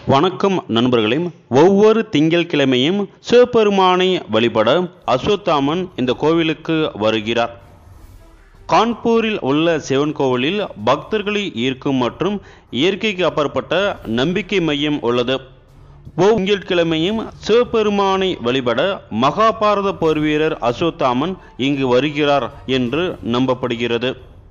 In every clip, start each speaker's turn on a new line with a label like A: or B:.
A: வணக்கம் நண்பர்களே ஒவ்வொரு திங்கட்கிழமையும் சிவபெருமானை வழிபட அஸ்வத்தாமன் இந்த கோவிலுக்கு வருகிறார் கான்பூரில் உள்ள சிவன் கோவிலில் பக்தர்களை ஈர்க்கும் மற்றும் இயற்கைக்கு அப்பாற்பட்ட நம்பிக்கை மையம் உள்ளது ஒவ்வொரு திங்கட்கிழமையும் சிவபெருமானை வழிபட மகாபாரத போர் வீரர் அஸ்வத்தாமன் இங்கு வருகிறார் என்று நம்பப்படுகிறது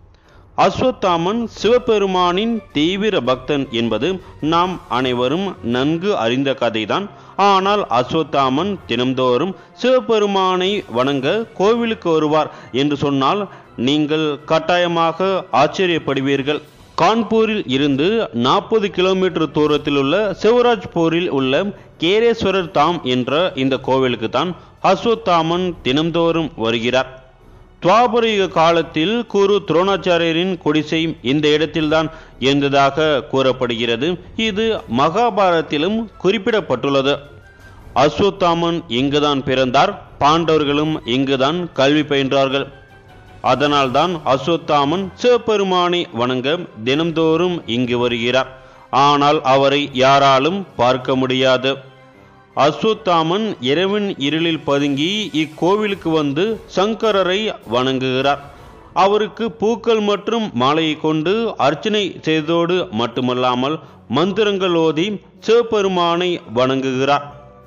A: அஸ்வத்தாமன் சிவபெருமானின் தீவிர பக்தன் என்பது நாம் அனைவரும் நன்கு அறிந்த கதைதான் ஆனால் அஸ்வத்தாமன் தினம்தோறும் சிவபெருமானை வணங்க கோவிலுக்கு வருவார் என்று சொன்னால் நீங்கள் கட்டாயமாக ஆச்சரியப்படுவீர்கள் கான்பூரில் இருந்து நாற்பது கிலோமீட்டர் தூரத்தில் உள்ள சிவராஜ்பூரில் உள்ள கேரேஸ்வரர் தாம் என்ற இந்த கோவிலுக்கு தான் அஸ்வத்தாமன் தினம்தோறும் வருகிறார் துவாபரயுக காலத்தில் குரு துரோணாச்சாரியரின் குடிசை இந்த இடத்தில்தான் இருந்ததாக கூறப்படுகிறது இது மகாபாரதத்திலும் குறிப்பிடப்பட்டுள்ளது அஸ்வத்தாமன் இங்குதான் பிறந்தார் பாண்டவர்களும் இங்குதான் கல்வி பயின்றார்கள் அதனால்தான் அஸ்வத்தாமன் சிவபெருமானை வணங்க தினம்தோறும் இங்கு வருகிறார் ஆனால் அவரை யாராலும் பார்க்க முடியாது அஸ்வத்தாமன் இரவின் இருளில் பதுங்கி இக்கோவிலுக்கு வந்து சங்கரரை வணங்குகிறார் அவருக்கு பூக்கள் மற்றும் மாலையை கொண்டு அர்ச்சனை செய்ததோடு மட்டுமல்லாமல் மந்திரங்கள் ஓதி சிவபெருமானை வணங்குகிறார்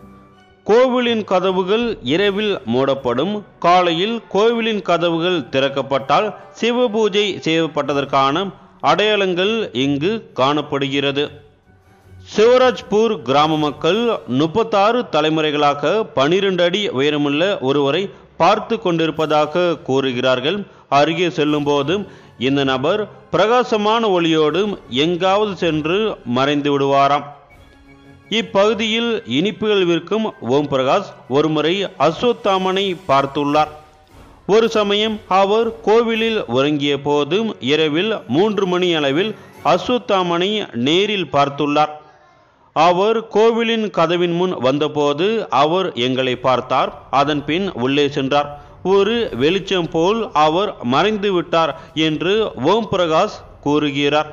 A: கோவிலின் கதவுகள் இரவில் மூடப்படும் காலையில் கோவிலின் கதவுகள் திறக்கப்பட்டால் சிவபூஜை செய்யப்பட்டதற்கான அடையாளங்கள் இங்கு காணப்படுகிறது சிவராஜ்பூர் கிராம மக்கள் முப்பத்தாறு தலைமுறைகளாக பனிரெண்டு அடி உயரமுள்ள ஒருவரை பார்த்து கொண்டிருப்பதாக கூறுகிறார்கள் அருகே செல்லும்போது இந்த நபர் பிரகாசமான ஒளியோடு எங்காவது சென்று மறைந்து விடுவாராம் இப்பகுதியில் இனிப்புகள் விற்கும் ஓம் பிரகாஷ் ஒருமுறை அஸ்வத்தாமனை பார்த்துள்ளார் ஒரு சமயம் அவர் கோவிலில் உறங்கிய போது இரவில் மூன்று மணி அளவில் அஸ்வத்தாமனை நேரில் பார்த்துள்ளார் அவர் கோவிலின் கதவின் முன் வந்தபோது அவர் எங்களை பார்த்தார் அதன் பின் உள்ளே சென்றார் ஒரு வெளிச்சம் போல் அவர் மறைந்து விட்டார் என்று ஓம் பிரகாஷ் கூறுகிறார்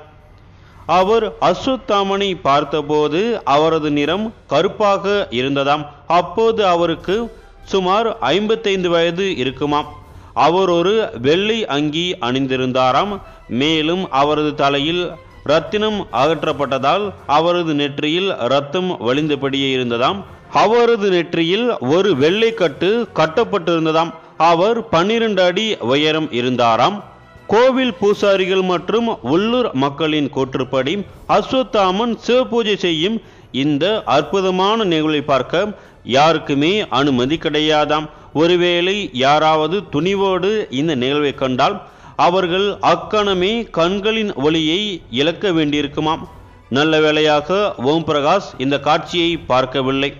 A: அவர் அஸ்வத்தாமனை பார்த்தபோது அவரது நிறம் கருப்பாக இருந்ததாம் அப்போது அவருக்கு சுமார் ஐம்பத்தைந்து வயது இருக்குமாம் அவர் ஒரு வெள்ளை அங்கி அணிந்திருந்தாராம் மேலும் அவரது தலையில் ரத்தினம் அகற்றப்பட்டதால் அவரது நெற்றியில் ரத்தம் வழிந்தபடியே இருந்ததாம் அவரது நெற்றியில் ஒரு வெள்ளை கட்டு கட்டப்பட்டிருந்ததாம் அவர் பன்னிரண்டு அடி உயரம் இருந்தாராம் கோவில் பூசாரிகள் மற்றும் உள்ளூர் மக்களின் கூற்றுப்படி அஸ்வத்தாமன் சிவபூஜை செய்யும் இந்த அற்புதமான நிகழ்வை பார்க்க யாருக்குமே அனுமதி கிடையாதாம் ஒருவேளை யாராவது துணிவோடு இந்த நிகழ்வை கண்டால் அவர்கள் அக்கணமே கண்களின் ஒளியை இழக்க வேண்டியிருக்குமாம் நல்ல வேளையாக ஓம் பிரகாஷ் இந்த காட்சியை பார்க்கவில்லை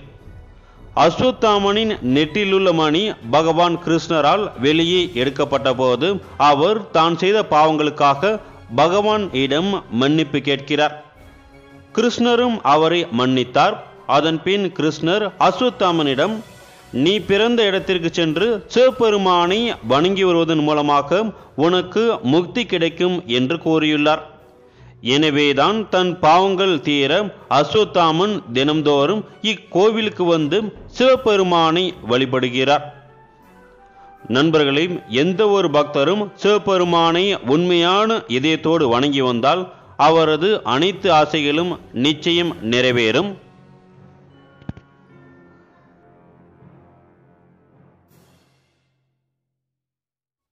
A: அஸ்வத்தாமனின் நெற்றிலுள்ள மணி பகவான் கிருஷ்ணரால் வெளியே எடுக்கப்பட்ட போது அவர் தான் செய்த பாவங்களுக்காக பகவான் இடம் மன்னிப்பு கேட்கிறார் கிருஷ்ணரும் அவரை மன்னித்தார் அதன் பின் கிருஷ்ணர் அஸ்வத்தாமனிடம் நீ பிறந்த இடத்திற்கு சென்று சிவபெருமானை வணங்கி வருவதன் மூலமாக உனக்கு முக்தி கிடைக்கும் என்று கூறியுள்ளார் எனவேதான் தன் பாவங்கள் தீர அஸ்வத்தாமன் தினம்தோறும் இக்கோவிலுக்கு வந்து சிவபெருமானை வழிபடுகிறார் நண்பர்களே எந்த ஒரு பக்தரும் சிவபெருமானை உண்மையான இதயத்தோடு வணங்கி வந்தால் அவரது அனைத்து ஆசைகளும் நிச்சயம் நிறைவேறும்